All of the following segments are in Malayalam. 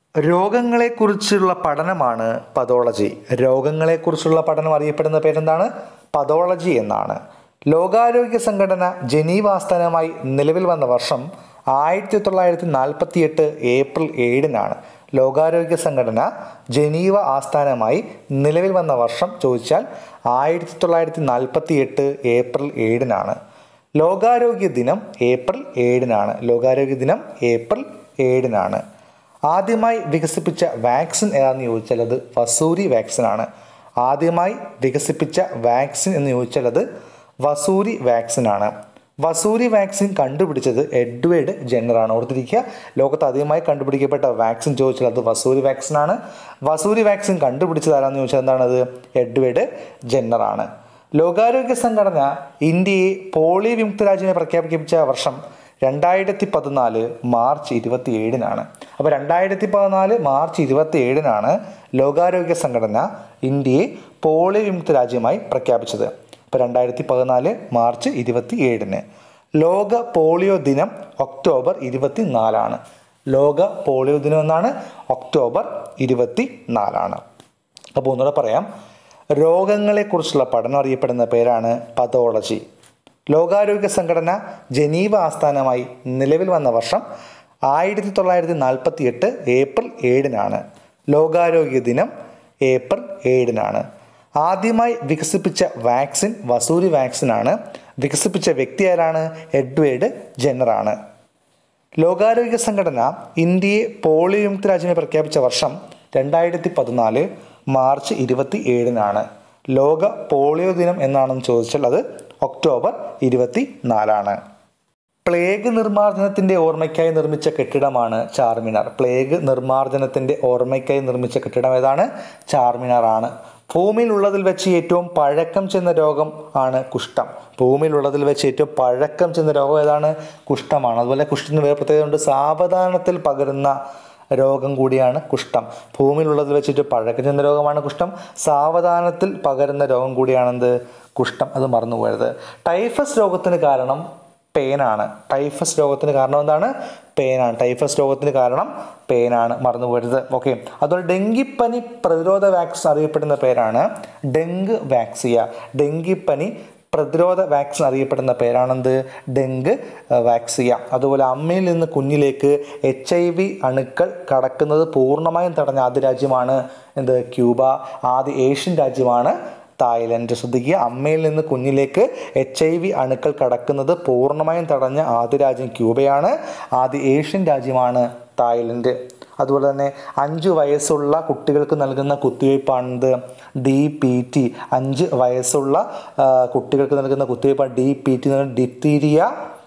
രോഗങ്ങളെക്കുറിച്ചുള്ള പഠനമാണ് പതോളജി രോഗങ്ങളെക്കുറിച്ചുള്ള പഠനം അറിയപ്പെടുന്ന പേരെന്താണ് പതോളജി എന്നാണ് ലോകാരോഗ്യ സംഘടന ജനീവ ആസ്ഥാനമായി നിലവിൽ വന്ന വർഷം ആയിരത്തി തൊള്ളായിരത്തി നാൽപ്പത്തി എട്ട് ഏപ്രിൽ ഏഴിനാണ് ലോകാരോഗ്യ സംഘടന ജനീവ ആസ്ഥാനമായി നിലവിൽ വന്ന വർഷം ചോദിച്ചാൽ ആയിരത്തി തൊള്ളായിരത്തി നാൽപ്പത്തി എട്ട് ഏപ്രിൽ ഏഴിനാണ് ലോകാരോഗ്യ ദിനം ഏപ്രിൽ ഏഴിനാണ് ലോകാരോഗ്യ ദിനം ഏപ്രിൽ ഏഴിനാണ് ആദ്യമായി വികസിപ്പിച്ച വാക്സിൻ ഏതാണെന്ന് ചോദിച്ചാൽ അത് വസൂരി വാക്സിൻ ആണ് ആദ്യമായി വികസിപ്പിച്ച വാക്സിൻ എന്ന് ചോദിച്ചാൽ അത് വസൂരി വാക്സിൻ ആണ് വസൂരി വാക്സിൻ കണ്ടുപിടിച്ചത് എഡ്വേർഡ് ജെന്നറാണ് ഓർത്തിരിക്കുക ലോകത്ത് ആദ്യമായി കണ്ടുപിടിക്കപ്പെട്ട വാക്സിൻ ചോദിച്ചാൽ അത് വസൂരി വാക്സിൻ ആണ് വസൂരി വാക്സിൻ കണ്ടുപിടിച്ചത് ആരാന്ന് ചോദിച്ചാൽ എന്താണത് എഡ്വേർഡ് ജെന്നറാണ് ലോകാരോഗ്യ സംഘടന ഇന്ത്യയെ പോളിയോ വിമുക്ത രാജ്യമായി പ്രഖ്യാപിച്ച വർഷം രണ്ടായിരത്തി പതിനാല് മാർച്ച് ഇരുപത്തി ഏഴിനാണ് അപ്പോൾ രണ്ടായിരത്തി പതിനാല് മാർച്ച് ഇരുപത്തി ഏഴിനാണ് ലോകാരോഗ്യ സംഘടന ഇന്ത്യയെ പോളിയോ വിമുക്ത രാജ്യമായി പ്രഖ്യാപിച്ചത് അപ്പോൾ രണ്ടായിരത്തി പതിനാല് മാർച്ച് ഇരുപത്തി ഏഴിന് ലോക പോളിയോ ദിനം ഒക്ടോബർ ഇരുപത്തി നാലാണ് ലോക പോളിയോ ദിനം എന്നാണ് ഒക്ടോബർ ഇരുപത്തി നാലാണ് അപ്പോൾ ഒന്നുകൂടെ പറയാം രോഗങ്ങളെക്കുറിച്ചുള്ള പഠനം അറിയപ്പെടുന്ന പേരാണ് പതോളജി ലോകാരോഗ്യ സംഘടന ജനീവ ആസ്ഥാനമായി നിലവിൽ വന്ന വർഷം ആയിരത്തി തൊള്ളായിരത്തി നാൽപ്പത്തി എട്ട് ഏപ്രിൽ ഏഴിനാണ് ലോകാരോഗ്യ ദിനം ഏപ്രിൽ ഏഴിനാണ് ആദ്യമായി വികസിപ്പിച്ച വാക്സിൻ വസൂരി വാക്സിനാണ് വികസിപ്പിച്ച വ്യക്തി ആരാണ് എഡ്വേർഡ് ജെന്നറാണ് ലോകാരോഗ്യ സംഘടന ഇന്ത്യയെ പോളിയോ വിമുക്ത രാജ്യമായി പ്രഖ്യാപിച്ച വർഷം രണ്ടായിരത്തി പതിനാല് മാർച്ച് ഇരുപത്തി ഏഴിനാണ് ലോക പോളിയോ ദിനം എന്നാണെന്ന് ചോദിച്ചാൽ അത് ഒക്ടോബർ ഇരുപത്തി നാലാണ് പ്ലേഗ് നിർമ്മാർജ്ജനത്തിന്റെ ഓർമ്മയ്ക്കായി നിർമ്മിച്ച കെട്ടിടമാണ് ചാർമിനാർ പ്ലേഗ് നിർമ്മാർജ്ജനത്തിന്റെ ഓർമ്മയ്ക്കായി നിർമ്മിച്ച കെട്ടിടം ഏതാണ് ചാർമിനാർ ആണ് ഭൂമിയിലുള്ളതിൽ വെച്ച് ഏറ്റവും പഴക്കം ചെന്ന രോഗം ആണ് കുഷ്ഠം ഭൂമിയിലുള്ളതിൽ വെച്ച് ഏറ്റവും പഴക്കം ചെന്ന രോഗം ഏതാണ് കുഷ്ഠമാണ് അതുപോലെ കുഷ്ഠത്തിന് വേറെ പ്രത്യേകത ഉണ്ട് സാവധാനത്തിൽ പകരുന്ന രോഗം കൂടിയാണ് കുഷ്ഠം ഭൂമിയിലുള്ളതിൽ വെച്ചിട്ട് പഴക്കം ചെന്ന രോഗമാണ് കുഷ്ഠം സാവധാനത്തിൽ പകരുന്ന രോഗം കൂടിയാണെന്ത് കുഷ്ഠം അത് മറന്നുപോയത് ടൈഫസ് രോഗത്തിന് കാരണം പെയിനാണ് ടൈഫസ് രോഗത്തിന് കാരണം എന്താണ് പെയിനാണ് ടൈഫസ് രോഗത്തിന് കാരണം പെയിനാണ് മറന്നുപോരുത് ഓക്കെ അതുപോലെ ഡെങ്കിപ്പനി പ്രതിരോധ വാക്സിൻ അറിയപ്പെടുന്ന പേരാണ് ഡെങ്ക് വാക്സിയ ഡെങ്കിപ്പനി പ്രതിരോധ വാക്സിൻ അറിയപ്പെടുന്ന പേരാണെന്ത് ഡെങ്ക് വാക്സിയ അതുപോലെ അമ്മയിൽ നിന്ന് കുഞ്ഞിലേക്ക് എച്ച് ഐ വി അണുക്കൾ കടക്കുന്നത് പൂർണ്ണമായും തടഞ്ഞ ആദ്യ രാജ്യമാണ് എന്ത് ക്യൂബ ആദ്യ ഏഷ്യൻ രാജ്യമാണ് തായ്ലൻഡ് ശ്രദ്ധിക്കുക അമ്മയിൽ നിന്ന് കുഞ്ഞിലേക്ക് എച്ച് ഐ വി അണുക്കൾ കടക്കുന്നത് പൂർണ്ണമായും തടഞ്ഞ ആദ്യ രാജ്യം ക്യൂബയാണ് ആദ്യ ഏഷ്യൻ രാജ്യമാണ് തായ്ലൻഡ് അതുപോലെ തന്നെ അഞ്ച് വയസ്സുള്ള കുട്ടികൾക്ക് നൽകുന്ന കുത്തിവയ്പ്പാണിത് ഡി പി ടി അഞ്ച് വയസ്സുള്ള ആ, കുട്ടികൾക്ക് നൽകുന്ന കുത്തിവയ്പ്പാണ് ഡി പി ടി എന്ന് ഡിപ്തീരിയ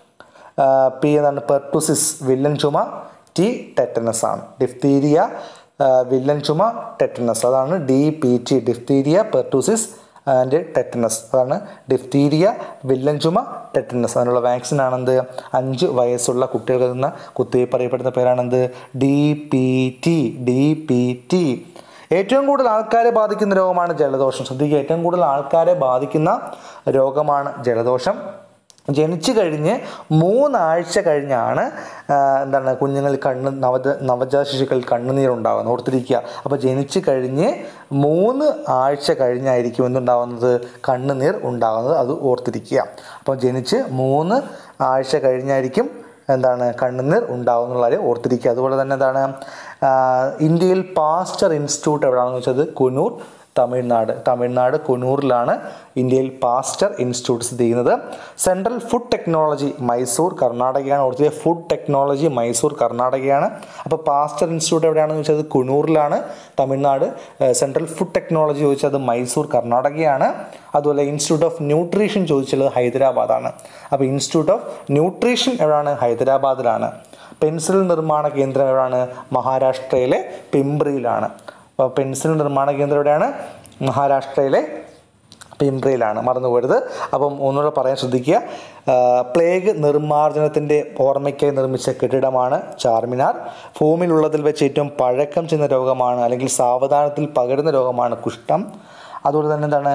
പി എന്നാണ് പെർട്ടുസിസ് വില്ലൻ ചുമ ടി ടെറ്റനസ് ആണ് ഡിഫ്തീരിയ വില്ലൻ ചുമ ടെറ്റനസ് അതാണ് D P T diphtheria pertussis and tetanus അതാണ് ഡിഫ്തീരിയ വില്ലൻ ചുമ ടെറ്റനസ് അതിനുള്ള വാക്സിൻ ആണെന്ത് അഞ്ച് വയസ്സുള്ള കുട്ടികൾക്ക് നിന്ന് കുത്തിവയ്പ്പ് അറിയപ്പെടുന്ന പേരാണെന്ത് D P T D P T ഏറ്റവും കൂടുതൽ ആൾക്കാരെ ബാധിക്കുന്ന രോഗമാണ് ജലദോഷം ശ്രദ്ധിക്കുക ഏറ്റവും കൂടുതൽ ആൾക്കാരെ ബാധിക്കുന്ന രോഗമാണ് ജലദോഷം ജനിച്ചു കഴിഞ്ഞ് മൂന്നാഴ്ച കഴിഞ്ഞാണ് ആ, എന്താണ് കുഞ്ഞുങ്ങൾ കണ്ണ് നവജ നവജാത ശിശുക്കൾ കണ്ണുനീരുണ്ടാകുന്നത് ഓർത്തിരിക്കുക അപ്പോൾ ജനിച്ചു കഴിഞ്ഞ് മൂന്ന് ആഴ്ച കഴിഞ്ഞായിരിക്കും എന്തുണ്ടാകുന്നത് കണ്ണുനീർ ഉണ്ടാകുന്നത് അത് ഓർത്തിരിക്കുക അപ്പോൾ ജനിച്ച് മൂന്ന് ആഴ്ച കഴിഞ്ഞായിരിക്കും എന്താണ് കണ്ണുനീർ ഉണ്ടാകുന്നുള്ള കാര്യം ഓർത്തിരിക്കുക അതുപോലെ തന്നെ എന്താണ് ആ, ഇന്ത്യയിൽ പാസ്റ്റർ ഇൻസ്റ്റിറ്റ്യൂട്ട് എവിടെയാണെന്ന് വെച്ചത് കുനൂർ തമിഴ്നാട് തമിഴ്നാട് കുനൂറിലാണ് ഇന്ത്യയിൽ പാസ്റ്റർ ഇൻസ്റ്റിറ്റ്യൂട്ട് സ്ഥിതി ചെയ്യുന്നത് സെൻട്രൽ ഫുഡ് ടെക്നോളജി മൈസൂർ കർണാടകയാണ് ഓർത്തിയ ഫുഡ് ടെക്നോളജി മൈസൂർ കർണാടകയാണ് അപ്പോൾ പാസ്റ്റർ ഇൻസ്റ്റിറ്റ്യൂട്ട് എവിടെയാണെന്ന് ചോദിച്ചത് കുനൂറിലാണ് തമിഴ്നാട് ഏഹ് സെൻട്രൽ ഫുഡ് ടെക്നോളജി ചോദിച്ചത് മൈസൂർ കർണാടകയാണ് അതുപോലെ ഇൻസ്റ്റിറ്റ്യൂട്ട് ഓഫ് ന്യൂട്രീഷൻ ചോദിച്ചത് ഹൈദരാബാദാണ് അപ്പോൾ ഇൻസ്റ്റിറ്റ്യൂട്ട് ഓഫ് ന്യൂട്രീഷൻ എവിടെയാണ് ഹൈദരാബാദിലാണ് പെൻസിൽ നിർമ്മാണ കേന്ദ്രം എവിടെയാണ് മഹാരാഷ്ട്രയിലെ പിംബ്രിയിലാണ് അപ്പോൾ പെൻസിൽ നിർമ്മാണ കേന്ദ്രം എവിടെയാണ് മഹാരാഷ്ട്രയിലെ പിംബ്രയിലാണ് മറന്നു പോരുത് അപ്പം ഒന്നുകൂടെ പറയാൻ ശ്രദ്ധിക്കുക ആ, പ്ലേഗ് നിർമ്മാർജ്ജനത്തിൻ്റെ ഓർമ്മയ്ക്കായി നിർമ്മിച്ച കെട്ടിടമാണ് ചാർമിനാർ ഭൂമിയിലുള്ളതിൽ വെച്ച് ഏറ്റവും പഴക്കം ചെന്ന രോഗമാണ് അല്ലെങ്കിൽ സാവധാനത്തിൽ പകരുന്ന രോഗമാണ് കുഷ്ഠം അതുപോലെ തന്നെ എന്താണ്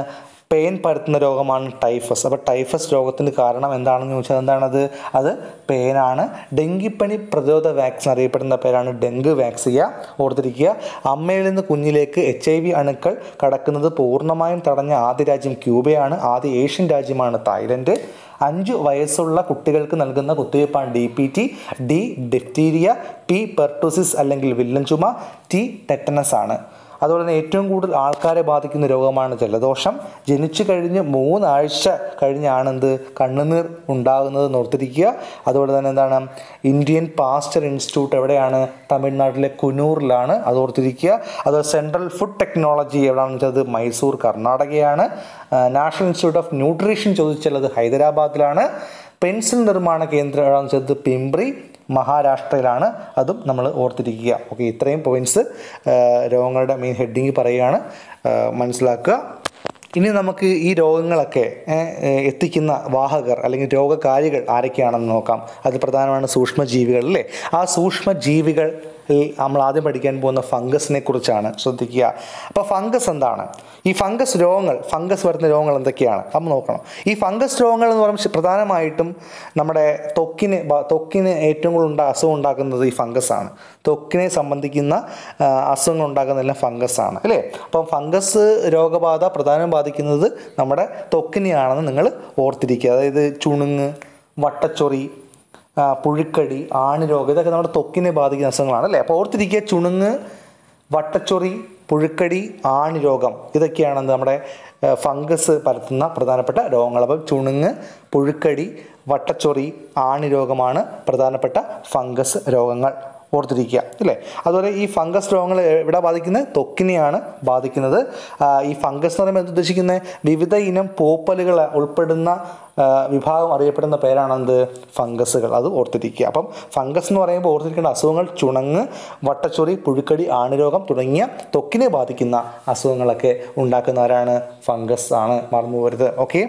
പെയിൻ പരത്തുന്ന രോഗമാണ് ടൈഫസ് അപ്പോൾ ടൈഫസ് രോഗത്തിന് കാരണം എന്താണെന്ന് ചോദിച്ചാൽ എന്താണത് അത് പെയിനാണ് ഡെങ്കിപ്പനി പ്രതിരോധ വാക്സിൻ അറിയപ്പെടുന്ന പേരാണ് ഡെങ്കു വാക്സിയ ഓർത്തിരിക്കുക അമ്മയിൽ നിന്ന് കുഞ്ഞിലേക്ക് എച്ച് ഐ വി അണുക്കൾ കടക്കുന്നത് പൂർണ്ണമായും തടഞ്ഞ ആദ്യ രാജ്യം ക്യൂബയാണ് ആദ്യ ഏഷ്യൻ രാജ്യമാണ് തായ്ലൻഡ് അഞ്ച് വയസ്സുള്ള കുട്ടികൾക്ക് നൽകുന്ന കുത്തിവയ്പ്പാണ് D P T D diphtheria P pertussis അല്ലെങ്കിൽ വില്ലൻ ചുമ ടി ടെറ്റനസ് ആണ് അതുപോലെ തന്നെ ഏറ്റവും കൂടുതൽ ആൾക്കാരെ ബാധിക്കുന്ന രോഗമാണ് ജലദോഷം ജനിച്ചു കഴിഞ്ഞ് മൂന്നാഴ്ച കഴിഞ്ഞാണ് എന്ത് കണ്ണുനീർ ഉണ്ടാകുന്നത് ഓർത്തിരിക്കുക അതുപോലെ തന്നെ എന്താണ് ഇന്ത്യൻ പാസ്റ്റർ ഇൻസ്റ്റിറ്റ്യൂട്ട് എവിടെയാണ് തമിഴ്നാട്ടിലെ കുനൂറിലാണ് അത് ഓർത്തിരിക്കുക അത് സെൻട്രൽ ഫുഡ് ടെക്നോളജി എവിടെയാണെന്ന് വെച്ചാൽ അത് മൈസൂർ കർണാടകയാണ് നാഷണൽ ഇൻസ്റ്റിറ്റ്യൂട്ട് ഓഫ് ന്യൂട്രീഷൻ ചോദിച്ചാൽ അത് ഹൈദരാബാദിലാണ് പെൻസിൽ നിർമ്മാണ കേന്ദ്രം എവിടെയാണെന്ന് വെച്ചാൽ അത് പിംബ്രി മഹാരാഷ്ട്രയിലാണ് അതും നമ്മൾ ഓർത്തിരിക്കുക ഓക്കെ ഇത്രയും പോയിന്റ്സ് രോഗങ്ങളുടെ മെയിൻ ഹെഡിങ് പറയുകയാണ് ആ, മനസ്സിലാക്കുക ഇനി നമുക്ക് ഈ രോഗങ്ങളൊക്കെ ഏ, ഏ, എത്തിക്കുന്ന വാഹകർ അല്ലെങ്കിൽ രോഗകാരികൾ ആരൊക്കെയാണെന്ന് നോക്കാം അത് പ്രധാനമാണ് സൂക്ഷ്മജീവികൾ അല്ലേ ആ സൂക്ഷ്മജീവികൾ നമ്മൾ ആദ്യം പഠിക്കാൻ പോകുന്ന ഫംഗസിനെ കുറിച്ചാണ് ശ്രദ്ധിക്കുക അപ്പോൾ ഫംഗസ് എന്താണ് ഈ ഫംഗസ് രോഗങ്ങൾ ഫംഗസ് വരുന്ന രോഗങ്ങൾ എന്തൊക്കെയാണ് നമ്മൾ നോക്കണം ഈ ഫംഗസ് രോഗങ്ങൾ എന്ന് പറയുമ്പോൾ പ്രധാനമായിട്ടും നമ്മുടെ ത്വക്കിന് ബ- ത്വക്കിന് ഏറ്റവും കൂടുതൽ ഉണ്ടാ അസുഖം ഉണ്ടാക്കുന്നത് ഈ ഫംഗസ് ആണ് ത്വക്കിനെ സംബന്ധിക്കുന്ന ആ, അസുഖങ്ങൾ ഉണ്ടാക്കുന്നതെല്ലാം ഫംഗസ് ആണ് അല്ലേ അപ്പം ഫംഗസ് രോഗബാധ പ്രധാനം ബാധിക്കുന്നത് നമ്മുടെ ത്വക്കിനെയാണെന്ന് നിങ്ങൾ ഓർത്തിരിക്കുക അതായത് ചുണുങ്ങ് വട്ടച്ചൊറി ആ, പുഴുക്കടി ആണിരോഗം ഇതൊക്കെ നമ്മുടെ ത്വക്കിനെ ബാധിക്കുന്ന അസുഖങ്ങളാണ് അല്ലേ അപ്പോൾ ഓർത്തിരിക്കുക ചുണുങ്ങ് വട്ടച്ചൊറി പുഴുക്കടി ആണിരോഗം ഇതൊക്കെയാണ് എന്ത് നമ്മുടെ ആ, ഫംഗസ് പരത്തുന്ന പ്രധാനപ്പെട്ട രോഗങ്ങൾ അപ്പം ചുണുങ്ങ് പുഴുക്കടി വട്ടച്ചൊറി ആണിരോഗമാണ് പ്രധാനപ്പെട്ട ഫംഗസ് രോഗങ്ങൾ ഓർത്തിരിക്കുക അല്ലേ അതുപോലെ ഈ ഫംഗസ് രോഗങ്ങൾ എവിടെ ബാധിക്കുന്നത് ത്വക്കിനെയാണ് ബാധിക്കുന്നത് ആ, ഈ ഫംഗസ് എന്ന് പറയുമ്പോൾ എന്ത് ഉദ്ദേശിക്കുന്നത് വിവിധ ഇനം പൂപ്പലുകൾ ഉൾപ്പെടുന്ന ആ, വിഭാഗം അറിയപ്പെടുന്ന പേരാണ് എന്ത് ഫംഗസുകൾ അത് ഓർത്തിരിക്കുക അപ്പം ഫംഗസ് എന്ന് പറയുമ്പോൾ ഓർത്തിരിക്കേണ്ട അസുഖങ്ങൾ ചുണങ്ങ് വട്ടച്ചൊറി പുഴുക്കടി ആണുരോഗം തുടങ്ങിയ ത്വക്കിനെ ബാധിക്കുന്ന അസുഖങ്ങളൊക്കെ ഉണ്ടാക്കുന്നവരാണ് ഫംഗസ് ആണ് മറന്നു പോകരുത് ഓക്കെ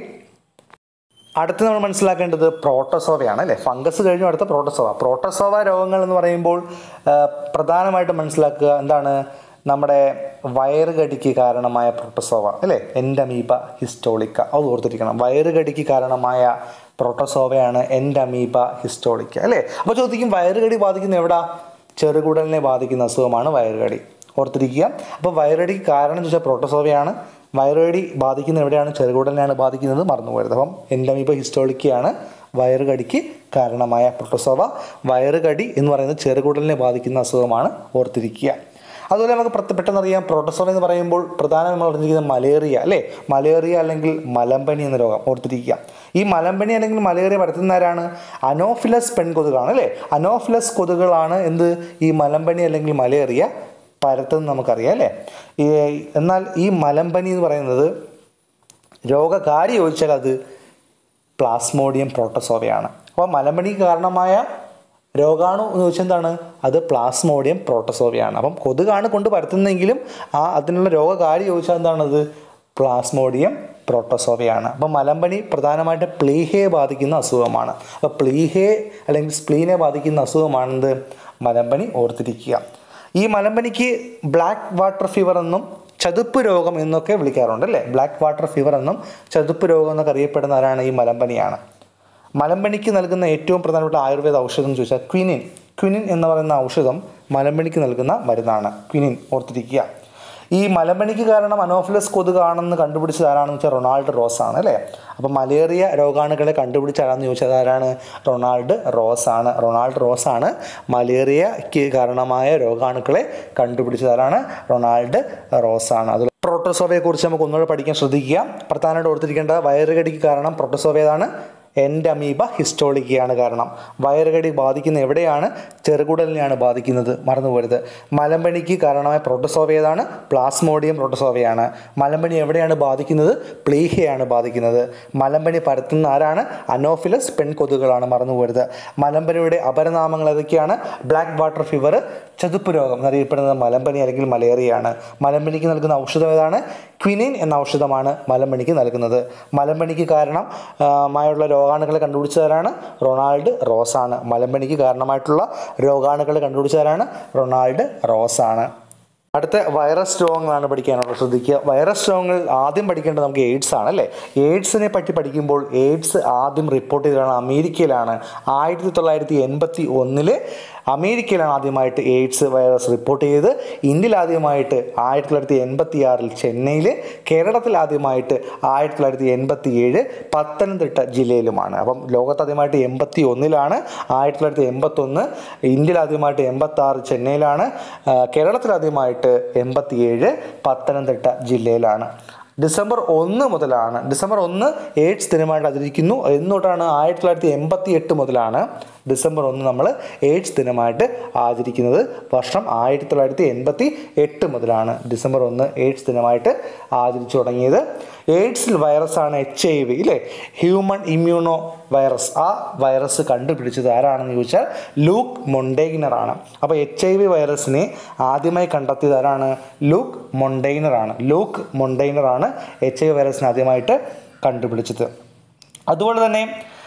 അടുത്ത് നമ്മൾ മനസ്സിലാക്കേണ്ടത് പ്രോട്ടോസോവയാണ് അല്ലേ ഫംഗസ് കഴിഞ്ഞു അടുത്ത പ്രോട്ടോസോവ പ്രോട്ടോസോവ രോഗങ്ങൾ എന്ന് പറയുമ്പോൾ ആ, പ്രധാനമായിട്ടും മനസ്സിലാക്കുക എന്താണ് നമ്മുടെ വയറുകടിക്ക് കാരണമായ പ്രോട്ടോസോവ അല്ലേ എൻഡമീബ ഹിസ്റ്റോളിക്ക അത് ഓർത്തിരിക്കണം വയറുകടിക്ക് കാരണമായ പ്രോട്ടോസോവയാണ് എൻഡമീബ ഹിസ്റ്റോളിക്ക അല്ലേ അപ്പോൾ ചോദിക്കും വയറുകടി ബാധിക്കുന്ന എവിടാ ചെറുകുടലിനെ ബാധിക്കുന്ന അസുഖമാണ് വയറുകടി ഓർത്തിരിക്കുക അപ്പോൾ വയറുകടിക്ക് കാരണം എന്ന് വെച്ചാൽ പ്രോട്ടോസോവയാണ് വയറുകടി ബാധിക്കുന്ന എവിടെയാണ് ചെറുകുടലിനെയാണ് ബാധിക്കുന്നത് മറന്നു പോയത് അപ്പം എൻഡമീബ ഹിസ്റ്റോളിക്കയാണ് വയറുകടിക്ക് കാരണമായ പ്രോട്ടോസോവ വയറുകടി എന്ന് പറയുന്നത് ചെറുകുടലിനെ ബാധിക്കുന്ന അസുഖമാണ് ഓർത്തിരിക്കുക അതുപോലെ നമുക്ക് പ്രത്യ- പെട്ടെന്ന് അറിയാം പ്രോട്ടോസോവ എന്ന് പറയുമ്പോൾ പ്രധാനം നമ്മൾ അറിഞ്ഞിരിക്കുന്നത് മലേറിയ അല്ലേ മലേറിയ അല്ലെങ്കിൽ മലമ്പനി എന്ന രോഗം ഓർത്തിരിക്കുക ഈ മലമ്പനി അല്ലെങ്കിൽ മലേറിയ പരത്തുന്ന ആരാണ് അനോഫിലസ് പെൺകൊതുകാണ് അല്ലേ അനോഫിലസ് കൊതുകുകളാണ് എന്ത് ഈ മലമ്പനി അല്ലെങ്കിൽ മലേറിയ പരത്തുന്നത് നമുക്കറിയാം അല്ലേ ഈ എന്നാൽ ഈ മലമ്പനി എന്ന് പറയുന്നത് രോഗകാരി ചോദിച്ചാൽ അത് പ്ലാസ്മോഡിയം പ്രോട്ടോസോവയാണ് അപ്പോൾ മലമ്പനിക്ക് കാരണമായ രോഗാണു എന്ന് ചോദിച്ചാൽ എന്താണ് അത് പ്ലാസ്മോഡിയം പ്രോട്ടോസോവയാണ് അപ്പം കൊതുകാണ് കൊണ്ട് പരത്തുന്നതെങ്കിലും ആ അതിനുള്ള രോഗകാരി ചോദിച്ചാൽ എന്താണത് പ്ലാസ്മോഡിയം പ്രോട്ടോസോവയാണ് അപ്പം മലമ്പനി പ്രധാനമായിട്ട് പ്ലീഹയെ ബാധിക്കുന്ന അസുഖമാണ് അപ്പോൾ പ്ലീഹയെ അല്ലെങ്കിൽ സ്പ്ലീനെ ബാധിക്കുന്ന അസുഖമാണെന്ത് മലമ്പനി ഓർത്തിരിക്കുക ഈ മലമ്പനിക്ക് ബ്ലാക്ക് വാട്ടർ ഫീവർ എന്നും ചതുപ്പ് രോഗം എന്നൊക്കെ വിളിക്കാറുണ്ട് അല്ലേ ബ്ലാക്ക് വാട്ടർ ഫീവർ എന്നും ചതുപ്പ് രോഗം എന്നൊക്കെ അറിയപ്പെടുന്ന ആരാണ് ഈ മലമ്പനിയാണ് മലമ്പനിക്ക് നൽകുന്ന ഏറ്റവും പ്രധാനപ്പെട്ട ആയുർവേദ ഔഷധം എന്ന് ചോദിച്ചാൽ ക്വിനിൻ ക്വിനിൻ എന്ന് പറയുന്ന ഔഷധം മലമ്പനിക്ക് നൽകുന്ന മരുന്നാണ് ക്വിനിൻ ഓർത്തിരിക്കുക ഈ മലമ്പനിക്ക് കാരണം അനോഫിലസ് കൊതുകാണെന്ന് കണ്ടുപിടിച്ചത് ആരാണെന്ന് വെച്ചാൽ റൊണാൾഡ് റോസ് ആണ് അല്ലേ അപ്പോൾ മലേറിയ രോഗാണുക്കളെ കണ്ടുപിടിച്ച ആരാന്ന് ചോദിച്ചത് ആരാണ് റൊണാൾഡ് റോസ് ആണ് റൊണാൾഡ് റോസ് ആണ് മലേറിയയ്ക്ക് കാരണമായ രോഗാണുക്കളെ കണ്ടുപിടിച്ചത് ആരാണ് റൊണാൾഡ് റോസ് ആണ് അത് പ്രോട്ടോസോവയെ കുറിച്ച് നമുക്ക് ഒന്നുകൂടെ പഠിക്കാൻ ശ്രദ്ധിക്കുക പ്രധാനമായിട്ട് ഓർത്തിരിക്കേണ്ട വയറുകടിക്ക് കാരണം പ്രോട്ടോസോവ ഏതാണ് എൻഡമീബ ഹിസ്റ്റോളിക്കയാണ് കാരണം വയറുകടി ബാധിക്കുന്ന എവിടെയാണ് ചെറുകുടലിനെയാണ് ബാധിക്കുന്നത് മറന്നു പോരുത് മലമ്പനിക്ക് കാരണമായ പ്രോട്ടോസോവ ഏതാണ് പ്ലാസ്മോഡിയം പ്രോട്ടോസോവയാണ് മലമ്പനി എവിടെയാണ് ബാധിക്കുന്നത് പ്ലീഹയാണ് ബാധിക്കുന്നത് മലമ്പനി പരത്തുന്ന ആരാണ് അനോഫിലസ് പെൺകൊതുകുകളാണ് മറന്നു പോരുത് മലമ്പനിയുടെ അപരനാമങ്ങൾ ഏതൊക്കെയാണ് ബ്ലാക്ക് വാട്ടർ ഫീവർ ചതുപ്പ് രോഗം എന്നറിയപ്പെടുന്നത് മലമ്പനി അല്ലെങ്കിൽ മലേറിയയാണ് മലമ്പനിക്ക് നൽകുന്ന ഔഷധം ഏതാണ് ക്വിനിൻ എന്ന ഔഷധമാണ് മലമ്പനിക്ക് നൽകുന്നത് മലമ്പനിക്ക് കാരണം ആ, മായുള്ള രോഗാണുക്കളെ കണ്ടുപിടിച്ചവരാണ് റൊണാൾഡ് റോസാണ് മലമ്പനിക്ക് കാരണമായിട്ടുള്ള രോഗാണുക്കളെ കണ്ടുപിടിച്ചവരാണ് റൊണാൾഡ് റോസാണ് അടുത്ത വൈറസ് രോഗങ്ങളാണ് പഠിക്കാനുള്ളത് ശ്രദ്ധിക്കുക വൈറസ് രോഗങ്ങൾ ആദ്യം പഠിക്കേണ്ടത് നമുക്ക് എയ്ഡ്സ് ആണ് അല്ലേ എയ്ഡ്സിനെ പറ്റി പഠിക്കുമ്പോൾ എയ്ഡ്സ് ആദ്യം റിപ്പോർട്ട് ചെയ്തതാണ് അമേരിക്കയിലാണ് ആയിരത്തി തൊള്ളായിരത്തി എൺപത്തി ഒന്നില് അമേരിക്കയിലാണ് ആദ്യമായിട്ട് എയ്ഡ്സ് വൈറസ് റിപ്പോർട്ട് ചെയ്തത് ഇന്ത്യയിൽ ആദ്യമായിട്ട് ആയിരത്തി തൊള്ളായിരത്തി എൺപത്തി ആറിൽ ചെന്നൈയിൽ കേരളത്തിൽ ആദ്യമായിട്ട് ആയിരത്തി തൊള്ളായിരത്തി എൺപത്തി ഏഴ് പത്തനംതിട്ട ജില്ലയിലുമാണ് അപ്പം ലോകത്ത് ആദ്യമായിട്ട് എൺപത്തി ഒന്നിലാണ് ആയിരത്തി തൊള്ളായിരത്തി എൺപത്തി ഒന്ന് ഇന്ത്യയിൽ ആദ്യമായിട്ട് എൺപത്തി ആറ് ചെന്നൈയിലാണ് ആ, കേരളത്തിൽ ആദ്യമായിട്ട് എൺപത്തി ഏഴ് പത്തനംതിട്ട ജില്ലയിലാണ് ഡിസംബർ ഒന്ന് മുതലാണ് ഡിസംബർ ഒന്ന് എയ്ഡ്സ് ദിനമായിട്ട് ആചരിക്കുന്നു എന്നോട്ടാണ് ആയിരത്തി തൊള്ളായിരത്തി എൺപത്തി എട്ട് മുതലാണ് ഡിസംബർ ഒന്ന് നമ്മൾ എയ്ഡ്സ് ദിനമായിട്ട് ആചരിക്കുന്നത് വർഷം ആയിരത്തി തൊള്ളായിരത്തി എൺപത്തി എട്ട് മുതലാണ് ഡിസംബർ ഒന്ന് എയ്ഡ്സ് ദിനമായിട്ട് ആചരിച്ചു തുടങ്ങിയത് എയ്ഡ്സിൽ വൈറസാണ് എച്ച് ഐ വി ഇല്ലേ ഹ്യൂമൺ ഇമ്മ്യൂണോ വൈറസ് ആ വൈറസ് കണ്ടുപിടിച്ചത് ആരാണെന്ന് ചോദിച്ചാൽ ലൂക്ക് മൊണ്ടൈനർ ആണ് അപ്പോൾ എച്ച് ഐ വി വൈറസിനെ ആദ്യമായി കണ്ടെത്തിയത് ആരാണ് ലൂക്ക് മൊണ്ടൈനർ ആണ് ലൂക്ക് മൊണ്ടൈനർ ആണ് എച്ച് ഐ വി വൈറസിനെ ആദ്യമായിട്ട് കണ്ടുപിടിച്ചത് അതുപോലെ തന്നെ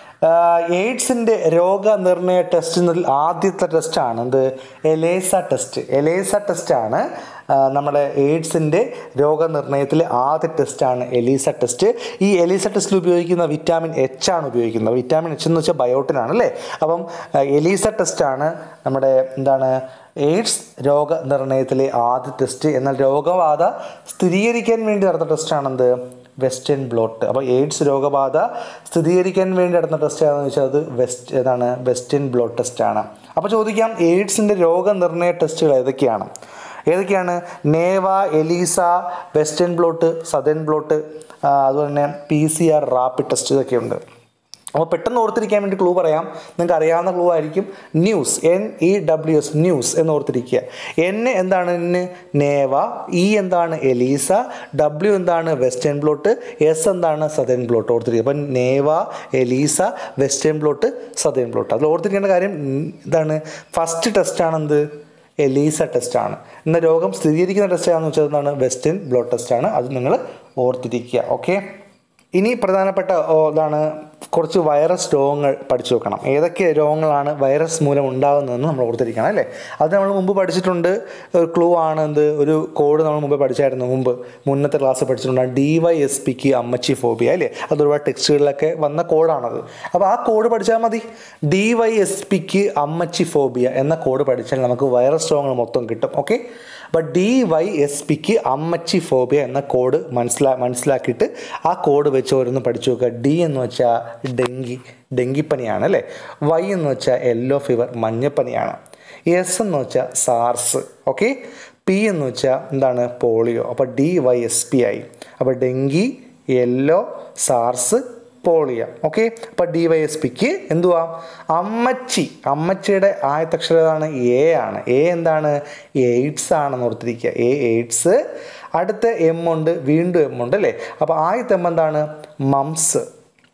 എയ്ഡ്സിൻ്റെ രോഗനിർണയ ടെസ്റ്റിൽ ആദ്യത്തെ ടെസ്റ്റാണ് എന്ത് എലേസ ടെസ്റ്റ് എലേസ ടെസ്റ്റാണ് നമ്മുടെ എയ്ഡ്സിൻ്റെ രോഗനിർണയത്തിലെ ആദ്യ ടെസ്റ്റാണ് എലീസ ടെസ്റ്റ് ഈ എലീസ ടെസ്റ്റിൽ ഉപയോഗിക്കുന്ന വിറ്റാമിൻ എച്ച് ആണ് ഉപയോഗിക്കുന്നത് വിറ്റാമിൻ എച്ച് എന്ന് വെച്ചാൽ ബയോട്ടിനാണ് അല്ലേ അപ്പം ആ, എലീസ ടെസ്റ്റാണ് നമ്മുടെ എന്താണ് എയ്ഡ്സ് രോഗനിർണയത്തിലെ ആദ്യ ടെസ്റ്റ് എന്നാൽ രോഗബാധ സ്ഥിരീകരിക്കാൻ വേണ്ടി നടന്ന ടെസ്റ്റാണെന്ത് വെസ്റ്റേൺ ബ്ലോട്ട് അപ്പോൾ എയ്ഡ്സ് രോഗബാധ സ്ഥിരീകരിക്കാൻ വേണ്ടി നടന്ന ടെസ്റ്റ് ആണെന്ന് വെച്ചാൽ അത് വെസ്റ്റ് ഏതാണ് വെസ്റ്റേൺ ബ്ലോട്ട് ടെസ്റ്റാണ് അപ്പോൾ ചോദിക്കാം എയ്ഡ്സിൻ്റെ രോഗനിർണയ ടെസ്റ്റുകൾ ഏതൊക്കെയാണ് ഏതൊക്കെയാണ് നേവ ELISA western blot southern blot ആ, അതുപോലെ തന്നെ P C R rapid test ഇതൊക്കെയുണ്ട് അപ്പോൾ പെട്ടെന്ന് ഓർത്തിരിക്കാൻ വേണ്ടി ക്ലൂ പറയാം നിങ്ങൾക്ക് അറിയാവുന്ന ക്ലൂ ആയിരിക്കും news N E W S news എന്ന് ഓർത്തിരിക്കുക എൻ എന്താണ് എന്ന് നേവ ഇ എന്താണ് എലീസ ഡബ്ല്യു എന്താണ് വെസ്റ്റേൺ ബ്ലോട്ട് എസ് എന്താണ് സദേൺ ബ്ലോട്ട് ഓർത്തിരിക്കുക അപ്പം നേവ ELISA western blot southern blot അതിൽ ഓർത്തിരിക്കേണ്ട കാര്യം ഉം, ഇതാണ് ഫസ്റ്റ് ടെസ്റ്റാണെന്ത് എലീസ ടെസ്റ്റാണ് എന്നാൽ രോഗം സ്ഥിരീകരിക്കുന്ന ടെസ്റ്റ് ആണെന്ന് വെച്ചാൽ എന്താണ് വെസ്റ്റേൺ ബ്ലോട്ട് ടെസ്റ്റാണ് അത് നിങ്ങൾ ഓർത്തിരിക്കുക ഓക്കെ ഇനി പ്രധാനപ്പെട്ട ഓ, ഇതാണ് കുറച്ച് വൈറസ് രോഗങ്ങൾ പഠിച്ചു വെക്കണം ഏതൊക്കെ രോഗങ്ങളാണ് വൈറസ് മൂലം ഉണ്ടാകുന്നതെന്ന് നമ്മൾ ഓർത്തിരിക്കണം അല്ലേ അത് നമ്മൾ മുമ്പ് പഠിച്ചിട്ടുണ്ട് ഒരു ക്ലൂ ആണ് എന്ത് ഒരു കോഡ് നമ്മൾ മുമ്പ് പഠിച്ചായിരുന്നു മുമ്പ് മുന്നത്തെ ക്ലാസ് പഠിച്ചിട്ടുണ്ട് ഡി വൈ എസ് പിക്ക് അമ്മച്ചി ഫോബിയ അല്ലേ അത് ഒരുപാട് ടെക്സ്റ്റുകളിലൊക്കെ വന്ന കോഡാണത് അപ്പോൾ ആ കോഡ് പഠിച്ചാൽ മതി ഡി വൈ എസ് പിക്ക് അമ്മച്ചി ഫോബിയ എന്ന കോഡ് പഠിച്ചാൽ നമുക്ക് വൈറസ് രോഗങ്ങൾ മൊത്തം കിട്ടും ഓക്കെ അപ്പോൾ ഡി വൈ എസ് പിക്ക് അമ്മച്ചി ഫോബിയ എന്ന കോഡ് മനസ്സിലാ മനസ്സിലാക്കിയിട്ട് ആ കോഡ് വെച്ച് ഓരോന്ന് പഠിച്ചു നോക്കുക ഡി എന്ന് വെച്ചാൽ ഡെങ്കി ഡെങ്കിപ്പനിയാണ് അല്ലേ വൈ എന്ന് വെച്ചാൽ യെല്ലോ ഫീവർ മഞ്ഞപ്പനിയാണ് എസ് എന്ന് വെച്ചാൽ സാർസ് ഓക്കെ പി എന്ന് വെച്ചാൽ എന്താണ് പോളിയോ അപ്പോൾ ഡി വൈ എസ് പി ആയി അപ്പോൾ dengue yellow SARS polio okay അപ്പോൾ ഡി വൈ എസ് പിക്ക് എന്തുവാ അമ്മച്ചി അമ്മച്ചിയുടെ ആയത്തക്ഷരതാണ് എ ആണ് എ എന്താണ് എയ്ഡ്സ് ആണെന്ന് ഓർത്തിരിക്കുക എ എയ്ഡ്സ് അടുത്ത എം ഉണ്ട് വീണ്ടും എം ഉണ്ട് അല്ലേ അപ്പോൾ ആദ്യത്തെ എം എന്താണ് മംസ്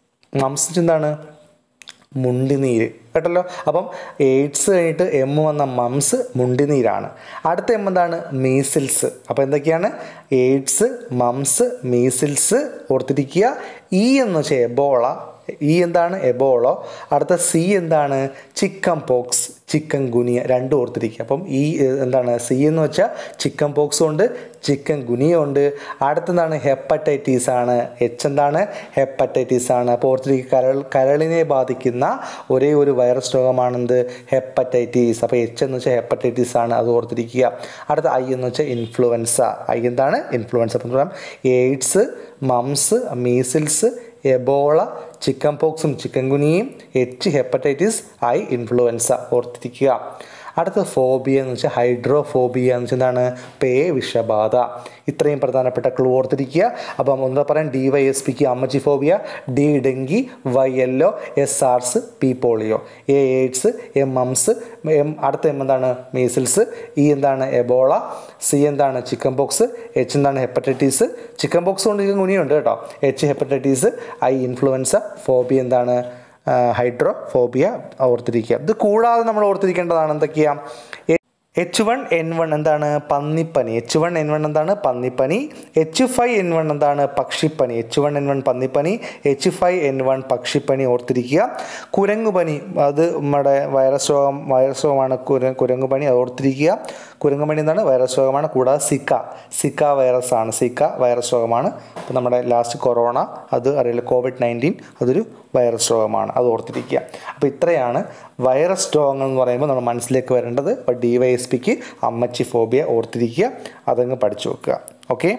മംസ് എന്താണ് മുണ്ടിനീര് കേട്ടല്ലോ അപ്പം എയ്ഡ്സ് കഴിഞ്ഞിട്ട് എം വന്ന മംസ് മുണ്ടിനീരാണ് അടുത്ത എം എന്താണ് മീസിൽസ് അപ്പോൾ എന്തൊക്കെയാണ് എയ്ഡ്സ് മംസ് മീസിൽസ് ഓർത്തിരിക്കുക ഇ എന്ന് വെച്ചാൽ എബോള ഇ എന്താണ് എബോളോ അടുത്ത സി എന്താണ് ചിക്കൻ പോക്സ് ചിക്കൻ ഗുനിയ രണ്ടും ഓർത്തിരിക്കുക അപ്പം ഈ ഏഹ്, എന്താണ് സി എന്ന് വെച്ചാൽ ചിക്കൻ പോക്സും ഉണ്ട് ചിക്കൻ ഗുനിയ ഉണ്ട് അടുത്തെന്താണ് ഹെപ്പറ്റൈറ്റീസ് ആണ് എച്ച് എന്താണ് ഹെപ്പറ്റൈറ്റീസ് ആണ് അപ്പോൾ ഓർത്തിരിക്കുക കരൾ കരളിനെ ബാധിക്കുന്ന ഒരേ ഒരു വൈറസ് രോഗമാണെന്ത് ഹെപ്പറ്റൈറ്റീസ് അപ്പോൾ എച്ച് എന്ന് വെച്ചാൽ ഹെപ്പറ്റൈറ്റീസ് ആണ് അത് ഓർത്തിരിക്കുക അടുത്ത ഐ എന്ന് വെച്ചാൽ ഇൻഫ്ലുവൻസ ഐ എന്താണ് ഇൻഫ്ലുവൻസ അപ്പം പറയാം എയ്ഡ്സ് മംസ് മീസിൽസ് എബോള ചിക്കൻ പോക്സും ചിക്കൻ ഗുനിയും എച്ച് ഹെപ്പറ്റൈറ്റിസ് ഐ ഇൻഫ്ലുവൻസ ഓർത്തിരിക്കുക അടുത്ത ഫോബിയ എന്ന് വെച്ചാൽ ഹൈഡ്രോഫോബിയ എന്ന് വെച്ചാൽ എന്താണ് പേ വിഷബാധ ഇത്രയും പ്രധാനപ്പെട്ട ക്ലൂ ഓർത്തിരിക്കുക അപ്പം എന്താ പറയാൻ ഡി വൈ എസ് പിക്ക് അമ്മച്ചി phobia D dengue Y yellow SARS P polio A AIDS M mumps M അടുത്ത എം എന്താണ് മീസിൽസ് ഇ എന്താണ് എബോള സി എന്താണ് ചിക്കൻ പോക്സ് എച്ച് എന്താണ് ഹെപ്പറ്റൈറ്റീസ് ചിക്കൻ പോക്സ് കൊണ്ട് ചിക്കൻ ഗുണിയുണ്ട് കേട്ടോ H hepatitis I influenza phobia എന്താണ് ഹൈഡ്രോ ഫോബിയ ഓർത്തിരിക്കുക ഇത് കൂടാതെ നമ്മൾ ഓർത്തിരിക്കേണ്ടതാണ് എന്തൊക്കെയാണ് എച്ച് വൺ എൻ വൺ എന്താണ് പന്നിപ്പനി എച്ച് വൺ എൻ വൺ എന്താണ് പന്നിപ്പനി എച്ച് ഫൈവ് എൻ വൺ എന്താണ് പക്ഷിപ്പനി എച്ച് വൺ എൻ വൺ പന്നിപ്പനി എച്ച് ഫൈവ് എൻ വൺ പക്ഷിപ്പനി ഓർത്തിരിക്കുക കുരങ്ങുപനി അത് നമ്മുടെ വൈറസ് രോഗം വൈറസ് രോഗമാണ് കുര കുരങ്ങുപനി അത് ഓർത്തിരിക്കുക കുരങ്ങുപനി എന്താണ് വൈറസ് രോഗമാണ് കൂടാതെ സിക്ക സിക്ക വൈറസ് ആണ് സിക്ക വൈറസ് രോഗമാണ് അപ്പോൾ നമ്മുടെ ലാസ്റ്റ് കൊറോണ അത് അറിയില്ല കോവിഡ് നയൻറ്റീൻ അതൊരു വൈറസ് രോഗമാണ് അത് ഓർത്തിരിക്കുക അപ്പോൾ ഇത്രയാണ് വൈറസ് രോഗങ്ങൾ എന്ന് പറയുമ്പോൾ നമ്മൾ മനസ്സിലേക്ക് വരേണ്ടത് ഇപ്പോൾ ഡി വൈ എസ് പിക്ക് അമ്മച്ചി ഫോബിയ ഓർത്തിരിക്കുക അതങ്ങ് പഠിച്ചു വെക്കുക ഓക്കെ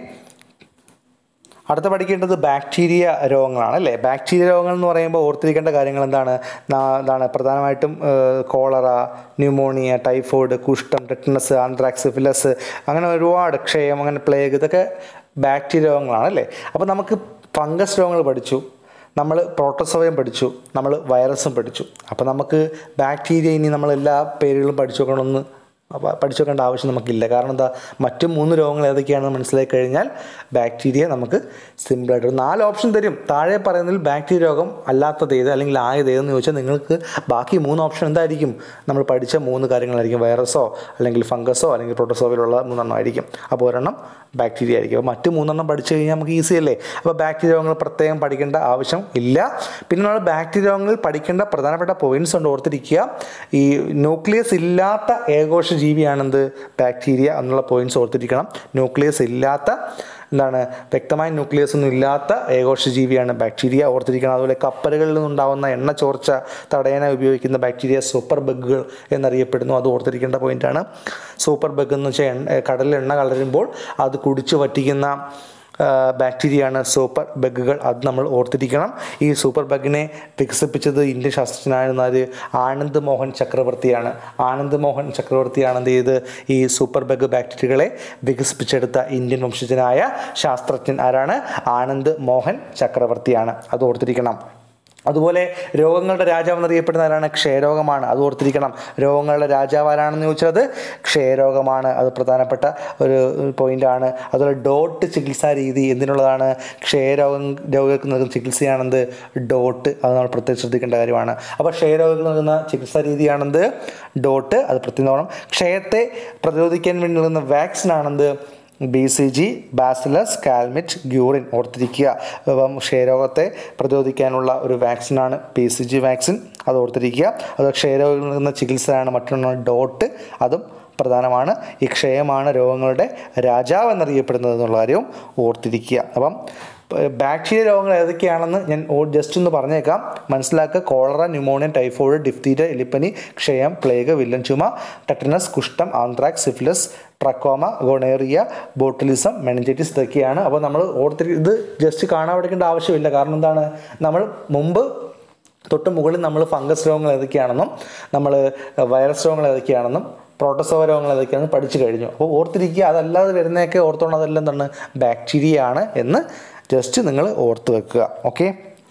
അടുത്ത പഠിക്കേണ്ടത് ബാക്ടീരിയ രോഗങ്ങളാണ് അല്ലേ ബാക്ടീരിയ രോഗങ്ങൾ എന്ന് പറയുമ്പോൾ ഓർത്തിരിക്കേണ്ട കാര്യങ്ങൾ എന്താണ് നാ- എന്താണ് പ്രധാനമായിട്ടും കോളറ ന്യൂമോണിയ ടൈഫോയിഡ് കുഷ്ഠം ടെറ്റനസ് ആന്ത്രാക്സ് ഫിലസ് അങ്ങനെ ഒരുപാട് ക്ഷയം അങ്ങനെ പ്ലേഗ് ഇതൊക്കെ ബാക്ടീരിയ രോഗങ്ങളാണ് അല്ലേ അപ്പോൾ നമുക്ക് ഫംഗസ് രോഗങ്ങൾ പഠിച്ചു നമ്മൾ പ്രോട്ടോസോവയം പഠിച്ചു നമ്മൾ വൈറസും പഠിച്ചു അപ്പോൾ നമുക്ക് ബാക്ടീരിയ ഇനി നമ്മൾ എല്ലാ പേരുകളും പഠിച്ചു വെക്കണമെന്ന് അപ്പോൾ പഠിച്ചു വെക്കേണ്ട ആവശ്യം നമുക്കില്ല കാരണം എന്താ മറ്റു മൂന്ന് രോഗങ്ങൾ ഏതൊക്കെയാണെന്ന് മനസ്സിലാക്കി കഴിഞ്ഞാൽ ബാക്ടീരിയ നമുക്ക് സിമ്പിളായിട്ട് ഒരു നാല് ഓപ്ഷൻ തരും താഴെ പറയുന്നതിൽ ബാക്ടീരിയ രോഗം അല്ലാത്തത് ഏത് അല്ലെങ്കിൽ ആയത് ഏതെന്ന് ചോദിച്ചാൽ നിങ്ങൾക്ക് ബാക്കി മൂന്ന് ഓപ്ഷൻ എന്തായിരിക്കും നമ്മൾ പഠിച്ച മൂന്ന് കാര്യങ്ങളായിരിക്കും വൈറസോ അല്ലെങ്കിൽ ഫംഗസോ അല്ലെങ്കിൽ പ്രോട്ടോസോവിലുള്ള മൂന്നെണ്ണം ആയിരിക്കും അപ്പോൾ ഒരെണ്ണം ബാക്ടീരിയ ആയിരിക്കും അപ്പോൾ മറ്റ് മൂന്നെണ്ണം പഠിച്ചു കഴിഞ്ഞാൽ നമുക്ക് ഈസി അല്ലേ അപ്പോൾ ബാക്ടീരിയ രോഗങ്ങൾ പ്രത്യേകം പഠിക്കേണ്ട ആവശ്യം ഇല്ല പിന്നെ നമ്മൾ ബാക്ടീരിയ രോഗങ്ങളിൽ പഠിക്കേണ്ട പ്രധാനപ്പെട്ട പോയിന്റ്സ് ഉണ്ട് ഓർത്തിരിക്കുക ഈ ന്യൂക്ലിയസ് ഇല്ലാത്ത ഏകോശ ജീവിയാണെന്ത് ബാക്ടീരിയ എന്നുള്ള പോയിന്റ്സ് ഓർത്തിരിക്കണം ന്യൂക്ലിയസ് ഇല്ലാത്ത എന്താണ് വ്യക്തമായ ന്യൂക്ലിയസ് ഒന്നും ഇല്ലാത്ത ഏകോശ ജീവിയാണ് ബാക്ടീരിയ ഓർത്തിരിക്കണം അതുപോലെ കപ്പലുകളിൽ നിന്നുണ്ടാവുന്ന എണ്ണ ചോർച്ച തടയാനായി ഉപയോഗിക്കുന്ന ബാക്ടീരിയ സൂപ്പർ ബഗുകൾ എന്നറിയപ്പെടുന്നു അത് ഓർത്തിരിക്കേണ്ട പോയിന്റാണ് സൂപ്പർ ബഗ് എന്ന് വെച്ചാൽ എണ്ണ കടലിൽ എണ്ണ കലരുമ്പോൾ അത് കുടിച്ചു വറ്റിക്കുന്ന ബാക്ടീരിയയാണ് സൂപ്പർ ബഗുകൾ അത് നമ്മൾ ഓർത്തിരിക്കണം ഈ സൂപ്പർ ബഗിനെ വികസിപ്പിച്ചത് ഇന്ത്യൻ ശാസ്ത്രജ്ഞനായിരുന്ന ഒരു ആനന്ദ് മോഹൻ ചക്രവർത്തിയാണ് ആനന്ദ് മോഹൻ ചക്രവർത്തിയാണ് എന്ത് ചെയ്ത് ഈ സൂപ്പർ ബഗ് ബാക്ടീരിയകളെ വികസിപ്പിച്ചെടുത്ത ഇന്ത്യൻ വംശജനായ ശാസ്ത്രജ്ഞൻ ആരാണ് ആനന്ദ് മോഹൻ ചക്രവർത്തിയാണ് അത് ഓർത്തിരിക്കണം അതുപോലെ രോഗങ്ങളുടെ രാജാവ് എന്നറിയപ്പെടുന്ന ആരാണ് ക്ഷയരോഗമാണ് അത് ഓർത്തിരിക്കണം രോഗങ്ങളുടെ രാജാവ് ആരാണെന്ന് ചോദിച്ചാൽ അത് ക്ഷയരോഗമാണ് അത് പ്രധാനപ്പെട്ട ഒരു പോയിന്റാണ് അതുപോലെ ഡോട്ട് ചികിത്സാ രീതി എന്തിനുള്ളതാണ് ക്ഷയരോഗം രോഗങ്ങൾക്ക് നൽകുന്ന ചികിത്സയാണെന്ത് ഡോട്ട് അത് നമ്മൾ പ്രത്യേകം ശ്രദ്ധിക്കേണ്ട കാര്യമാണ് അപ്പോൾ ക്ഷയരോഗങ്ങൾക്ക് നൽകുന്ന ചികിത്സാ രീതിയാണെന്ത് ഡോട്ട് അത് പ്രത്യേകം നോക്കണം ക്ഷയത്തെ പ്രതിരോധിക്കാൻ വേണ്ടി നൽകുന്ന വാക്സിൻ ആണെന്ത് B C G bacillus Calmette Guerin ഓർത്തിരിക്കുക അപ്പം ക്ഷയരോഗത്തെ പ്രതിരോധിക്കാനുള്ള ഒരു വാക്സിനാണ് പി സി ജി വാക്സിൻ അത് ഓർത്തിരിക്കുക അത് ക്ഷയരോഗത്തിൽ നൽകുന്ന ചികിത്സയാണ് മറ്റൊന്ന് ഡോട്ട് അതും പ്രധാനമാണ് ഈ ക്ഷയമാണ് രോഗങ്ങളുടെ രാജാവ് എന്നറിയപ്പെടുന്നത് എന്നുള്ള കാര്യവും ഓർത്തിരിക്കുക അപ്പം ബാക്ടീരിയ രോഗങ്ങൾ ഏതൊക്കെയാണെന്ന് ഞാൻ ജസ്റ്റ് ഒന്ന് പറഞ്ഞേക്കാം മനസ്സിലാക്കുക കോളറ ന്യൂമോണിയ ടൈഫോയിഡ് ഡിഫ്തീരിയ എലിപ്പനി ക്ഷയം പ്ലേഗ് വില്ലൻ ചുമ ടെറ്റനസ് കുഷ്ഠം anthrax syphilis trachoma gonorrhoea botulism meningitis ഇതൊക്കെയാണ് അപ്പോൾ നമ്മൾ ഓർത്തിരി ഇത് ജസ്റ്റ് കാണാൻ പഠിക്കേണ്ട ആവശ്യമില്ല കാരണം എന്താണ് നമ്മൾ മുമ്പ് തൊട്ട് മുകളിൽ നമ്മൾ ഫംഗസ് രോഗങ്ങൾ ഏതൊക്കെയാണെന്നും നമ്മൾ വൈറസ് രോഗങ്ങൾ ഏതൊക്കെയാണെന്നും പ്രോട്ടോസോവ രോഗങ്ങൾ ഏതൊക്കെയാണെന്ന് പഠിച്ചു കഴിഞ്ഞു അപ്പോൾ ഓർത്തിരിക്കുക അതല്ലാതെ വരുന്നതൊക്കെ ഓർത്തോണം അതെല്ലാം തന്നെ ബാക്ടീരിയ ആണ് എന്ന് ജസ്റ്റ് നിങ്ങൾ ഓർത്ത് വെക്കുക ഓക്കെ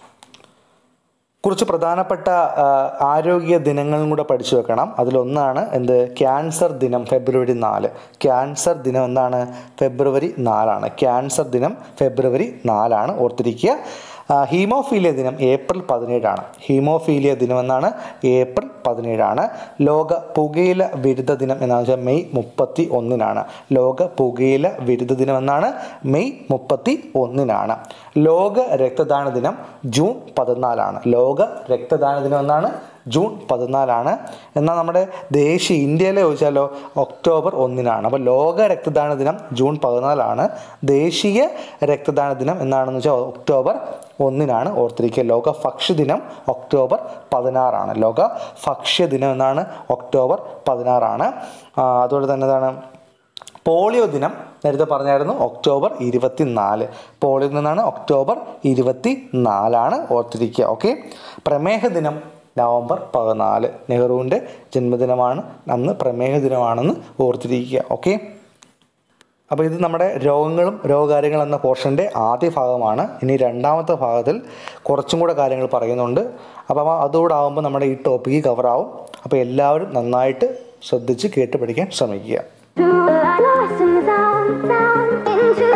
കുറച്ച് പ്രധാനപ്പെട്ട ആ, ആരോഗ്യ ദിനങ്ങളും കൂടെ പഠിച്ചു വെക്കണം അതിലൊന്നാണ് എന്ത് ക്യാൻസർ ദിനം ഫെബ്രുവരി നാല് ക്യാൻസർ ദിനം എന്താണ് ഫെബ്രുവരി നാലാണ് ക്യാൻസർ ദിനം ഫെബ്രുവരി നാലാണ് ഓർത്തിരിക്കുക ആ, ഹീമോഫീലിയ ദിനം ഏപ്രിൽ പതിനേഴാണ് ഹീമോഫീലിയ ദിനം എന്നാണ് ഏപ്രിൽ പതിനേഴാണ് ലോക പുകയില വിരുദ്ധ ദിനം എന്നാണ് വെച്ചാൽ മെയ് മുപ്പത്തി ഒന്നിനാണ് ലോക പുകയില വിരുദ്ധ ദിനം എന്നാണ് മെയ് മുപ്പത്തി ഒന്നിനാണ് ലോക രക്തദാന ദിനം ജൂൺ പതിനാലാണ് ലോക രക്തദാന ദിനം എന്നാണ് ജൂൺ പതിനാലാണ് എന്നാൽ നമ്മുടെ ദേശീയ ഇന്ത്യയിലെ ചോദിച്ചാലോ ഒക്ടോബർ ഒന്നിനാണ് അപ്പോൾ ലോക രക്തദാന ദിനം ജൂൺ പതിനാലാണ് ദേശീയ രക്തദാന ദിനം എന്നാണെന്ന് വെച്ചാൽ ഒക്ടോബർ ഒന്നിനാണ് ഓർത്തിരിക്കുക ലോക ഭക്ഷ്യ ദിനം ഒക്ടോബർ പതിനാറാണ് ലോക ഭക്ഷ്യ ദിനം എന്നാണ് ഒക്ടോബർ പതിനാറാണ് ആ, അതുപോലെ തന്നെ എന്താണ് പോളിയോ ദിനം നേരത്തെ പറഞ്ഞായിരുന്നു ഒക്ടോബർ ഇരുപത്തി നാല് പോളിയോ നിന്നാണ് ഒക്ടോബർ ഇരുപത്തി നാലാണ് ഓർത്തിരിക്കുക ഓക്കെ പ്രമേഹ ദിനം നവംബർ പതിനാല് നെഹ്റുവിൻ്റെ ജന്മദിനമാണ് അന്ന് പ്രമേഹ ദിനമാണെന്ന് ഓർത്തിരിക്കുക ഓക്കെ അപ്പോൾ ഇത് നമ്മുടെ രോഗങ്ങളും രോഗകാര്യങ്ങൾ എന്ന പോർഷൻ്റെ ആദ്യ ഭാഗമാണ് ഇനി രണ്ടാമത്തെ ഭാഗത്തിൽ കുറച്ചും കൂടെ കാര്യങ്ങൾ പറയുന്നുണ്ട് അപ്പോൾ അതുകൂടെ ആകുമ്പോൾ നമ്മുടെ ഈ ടോപ്പിക്ക് കവറാവും അപ്പോൾ എല്ലാവരും നന്നായിട്ട് ശ്രദ്ധിച്ച് കേട്ട് പഠിക്കാൻ ശ്രമിക്കുക Lost in the sound, sound into